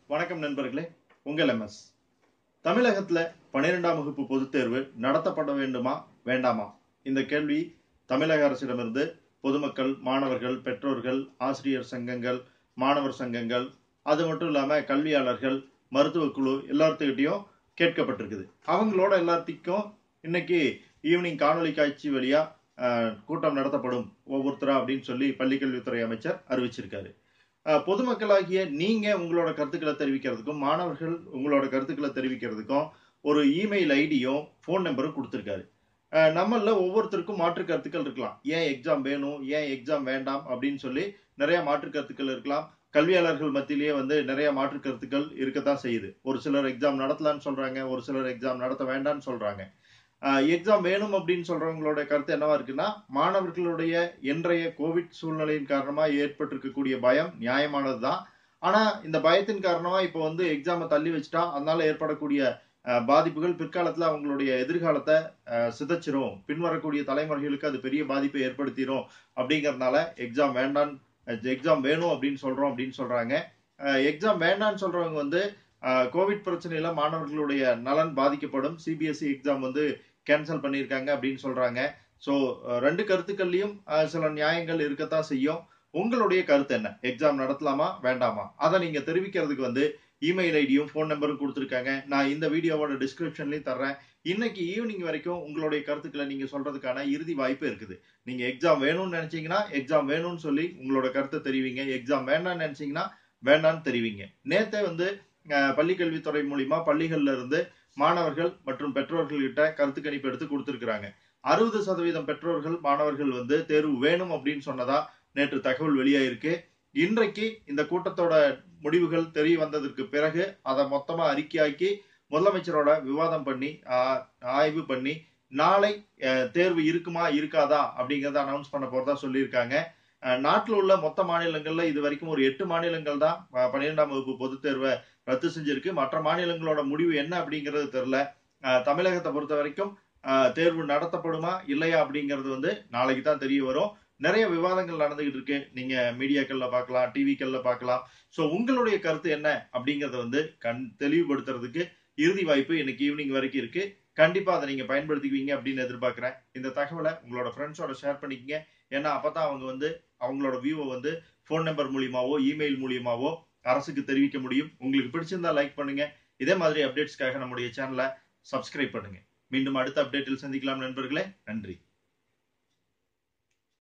வணக்கம் நண்பர்களே உங்கள் எம்எஸ் தமிழகத்துல பன்னிரெண்டாம் வகுப்பு பொதுத் தேர்வு நடத்தப்பட வேண்டுமா வேண்டாமா இந்த கேள்வி தமிழக அரசிடமிருந்து பொதுமக்கள் மாணவர்கள் பெற்றோர்கள் ஆசிரியர் சங்கங்கள் மாணவர் சங்கங்கள் அது மட்டும் இல்லாம கல்வியாளர்கள் மருத்துவ குழு எல்லாத்துக்கிட்டையும் கேட்கப்பட்டிருக்குது அவங்களோட எல்லாத்துக்கும் இன்னைக்கு ஈவினிங் காணொலி காட்சி வழியா அஹ், கூட்டம் நடத்தப்படும் ஒவ்வொருத்தரா அப்படின்னு சொல்லி பள்ளிக்கல்வித்துறை அமைச்சர் அறிவிச்சிருக்காரு அஹ், பொதுமக்களாகிய நீங்க உங்களோட கருத்துக்களை தெரிவிக்கிறதுக்கும் மாணவர்கள் உங்களோட கருத்துக்களை தெரிவிக்கிறதுக்கும் ஒரு இமெயில் ஐடியும் ஃபோன் நம்பரும் கொடுத்துருக்காரு அஹ், நம்மள ஒவ்வொருத்தருக்கும் மாற்று கருத்துக்கள் இருக்கலாம் ஏன் எக்ஸாம் வேணும் ஏன் எக்ஸாம் வேண்டாம் அப்படின்னு சொல்லி நிறைய மாற்று கருத்துக்கள் இருக்கலாம் கல்வியாளர்கள் மத்தியிலேயே வந்து நிறைய மாற்று கருத்துக்கள் இருக்கத்தான் செய்யுது ஒரு சிலர் எக்ஸாம் நடத்தலாம்னு சொல்றாங்க ஒரு சிலர் எக்ஸாம் நடத்த வேண்டாம்னு சொல்றாங்க எக்ஸாம் வேணும் அப்படின்னு சொல்றவங்களோட கருத்து என்னவா இருக்குன்னா மாணவர்களுடைய இன்றைய கோவிட் சூழ்நிலையின் காரணமா ஏற்பட்டிருக்கக்கூடிய பயம் நியாயமானதுதான் ஆனா இந்த பயத்தின் காரணமா இப்போ வந்து எக்ஸாமை தள்ளி வச்சுட்டா அதனால ஏற்படக்கூடிய அஹ், பாதிப்புகள் பிற்காலத்துல அவங்களுடைய எதிர்காலத்தை அஹ், சிதைச்சிரும் பின்வரக்கூடிய தலைமுறைகளுக்கு அது பெரிய பாதிப்பை ஏற்படுத்திடும் அப்படிங்கறதுனால எக்ஸாம் வேண்டாம் எக்ஸாம் வேணும் அப்படின்னு சொல்றோம் அப்படின்னு சொல்றாங்க எக்ஸாம் வேண்டாம்னு சொல்றவங்க வந்து அஹ், கோவிட் பிரச்சனையில மாணவர்களுடைய நலன் பாதிக்கப்படும் சிபிஎஸ்இ எக்ஸாம் வந்து கேன்சல் பண்ணியிருக்காங்க அப்படின்னு சொல்றாங்க ஸோ ரெண்டு கருத்துக்கள்லயும் அஹ், சில நியாயங்கள் இருக்கத்தான் செய்யும் உங்களுடைய கருத்து என்ன எக்ஸாம் நடத்தலாமா வேண்டாமா அதை நீங்க தெரிவிக்கிறதுக்கு வந்து இமெயில் ஐடியும் ஃபோன் நம்பரும் கொடுத்துருக்காங்க நான் இந்த வீடியோவோட டிஸ்கிரிப்ஷன்லயும் தர்றேன் இன்னைக்கு ஈவினிங் வரைக்கும் உங்களுடைய கருத்துக்களை நீங்க சொல்றதுக்கான இறுதி வாய்ப்பு இருக்குது நீங்க எக்ஸாம் வேணும்னு நினைச்சீங்கன்னா எக்ஸாம் வேணும்னு சொல்லி உங்களோட கருத்தை தெரிவிங்க எக்ஸாம் வேண்டாம்னு நினைச்சீங்கன்னா வேண்டாம்னு தெரிவிங்க நேத்தே வந்து அஹ், பள்ளிக்கல்வித்துறை மூலியமா பள்ளிகள்ல இருந்து மாணவர்கள் மற்றும் பெற்றோர்கள்கிட்ட கருத்து கணிப்பு எடுத்து கொடுத்துருக்காங்க அறுபது சதவீதம் பெற்றோர்கள் மாணவர்கள் வந்து தேர்வு வேணும் அப்படின்னு சொன்னதா நேற்று தகவல் வெளியாயிருக்கு இன்றைக்கு இந்த கூட்டத்தோட முடிவுகள் தெரிய வந்ததற்கு பிறகு அதை மொத்தமா அறிக்கையாக்கி முதலமைச்சரோட விவாதம் பண்ணி ஆ- ஆய்வு பண்ணி நாளை அஹ், தேர்வு இருக்குமா இருக்காதா அப்படிங்கறத அனௌன்ஸ் பண்ண போறதா சொல்லியிருக்காங்க அஹ், நாட்டுல உள்ள மொத்த மாநிலங்கள்ல இது வரைக்கும் ஒரு எட்டு மாநிலங்கள் தான் அஹ், பன்னிரெண்டாம் வகுப்பு பொதுத் தேர்வை ரத்து செஞ்சிருக்கு மற்ற மாநிலங்களோட முடிவு என்ன அப்படிங்கிறது தெரியல அஹ், தமிழகத்தை பொறுத்த வரைக்கும் அஹ், தேர்வு நடத்தப்படுமா இல்லையா அப்படிங்கிறது வந்து நாளைக்கு தான் தெரிய வரும் நிறைய விவாதங்கள் நடந்துகிட்டு இருக்கு நீங்க மீடியாக்கள்ல பார்க்கலாம் டிவிக்கள்ல பார்க்கலாம் சோ உங்களுடைய கருத்து என்ன அப்படிங்கறத வந்து கண் தெளிவுபடுத்துறதுக்கு இறுதி வாய்ப்பு இன்னைக்கு ஈவினிங் வரைக்கும் இருக்கு கண்டிப்பா அதை நீங்க பயன்படுத்திக்குவீங்க அப்படின்னு எதிர்பார்க்கிறேன் இந்த தகவலை உங்களோட ஃப்ரெண்ட்ஸோட ஷேர் பண்ணிக்கங்க ஏன்னா அப்பதான் அவங்க வந்து அவங்களோட வியூவை வந்து ஃபோன் நம்பர் மூலியமாவோ இமெயில் மூலியமாவோ அரசுக்கு தெரிவிக்க முடியும் உங்களுக்கு பிடிச்சிருந்தா லைக் பண்ணுங்க இதே மாதிரி அப்டேட்ஸ்க்காக நம்முடைய சேனலை சப்ஸ்கிரைப் பண்ணுங்க மீண்டும் அடுத்த அப்டேட்டில் சந்திக்கலாம் நண்பர்களே நன்றி